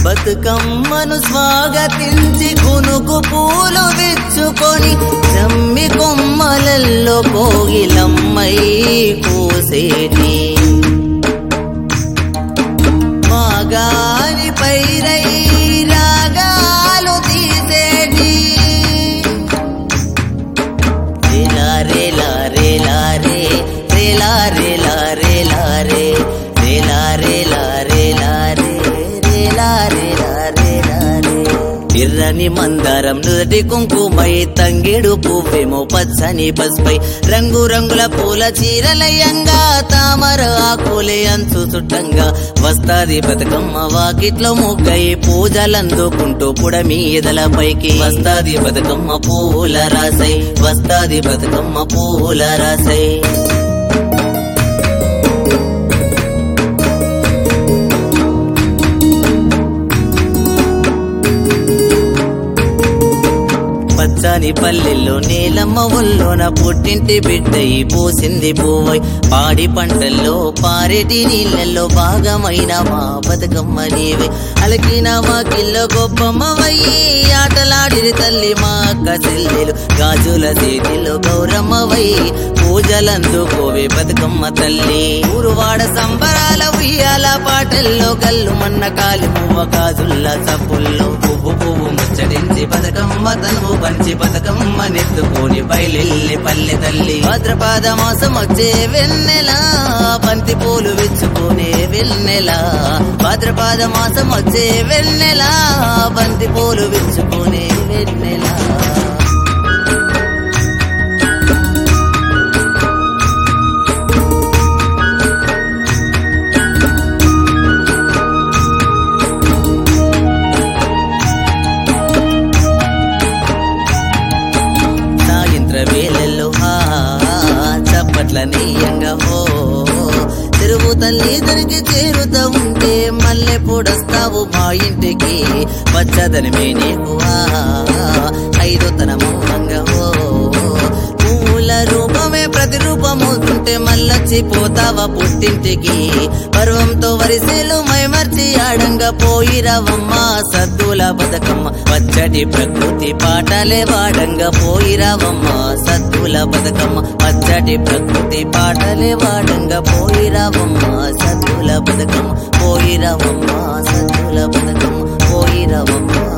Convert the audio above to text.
బతుకమ్మను స్వాగతించి కునుకు పూలు విచ్చుకొని జమ్మి కొమ్మలల్లో కోగిలమ్మై కూసేటి మాగాని పైరై రాగాలు తీసేటి రేలా రేలా రేలా రే రేలా రేలా రేలా రే రేలా రేలా రేలా రే రేలా రేలా రేలా రే ఎర్రని మందారం నుదటి కుంకుమై తంగేడు పువ్వేమో పచ్చని పసుపై రంగు రంగుల పూల చీరలయంగా తామర ఆకులే అంచు చుట్టంగా వస్తాది బతుకమ్మ వాకిట్లో ముగ్గై పూజలందుకుంటూ పుడమీదల పైకి వస్తాది బతుకమ్మ పూల రాసై వస్తాది బతుకమ్మ పూల రాసై పచ్చని పల్లెల్లో నీలమ్మ ఒల్లోన పుట్టింటి బిడ్డయి పూసింది పువ్వై పాడి పంటల్లో పారేటి నీళ్ళల్లో భాగమైన మా బతుకమ్మ నీవే అలకిన మా కిల్లో గొప్పమ్మవయ్యి ఆటలాడిరి తల్లి మా అక్క చెల్లెలు గాజుల చేతిలో గౌరమ్మవై పూజలందుకోవే బతుకమ్మ తల్లి ఊరువాడ సంబరాల ఉయ్యాల పాటల్లో కల్లు మన్న కాలి పువ్వ గాజుల్ల చప్పుల్లో పువ్వు పువ్వు ముచ్చడించి బతుకమ్మ తనువు పంచి బతుకమ్మ నెత్తుకొని బయలెల్లి పల్లె తల్లి భాద్రపాద మాసం వచ్చే వెన్నెల బంతి పూలు విచ్చుకునే వెన్నెల భాద్రపాద మాసం వచ్చే వెన్నెల బంతి పూలు విచ్చుకునే వెన్నెల సాయంత్ర వేళల్లో హా చప్పట్ల నీయంగా హో తిరుగు తల్లి దరికి చేరుతా ఉంటే మల్లె పొడస్తావు మా ఇంటికి పచ్చదనమే నీకు ఆ ఐదో తన మౌనంగా హో పూల రూపమే ప్రతిరూపమవుతుంటే మల్లచ్చిపోతావా పుట్టింటికి పర్వంతో వరిసేలు మైమర్చి ఆడంగా పోయిరావమ్మ సద్దుల బతుకమ్మ పచ్చటి ప్రకృతి పాటలే వాడంగా పోయిరావమ్మ సద్దుల బతుకమ్మ పచ్చటి ప్రకృతి పాటలే వాడంగా పోయిరావమ్మ సద్దుల బతుకమ్మ పోయిరావమ్మ సద్దుల బతుకమ్మ పోయిరావమ్మ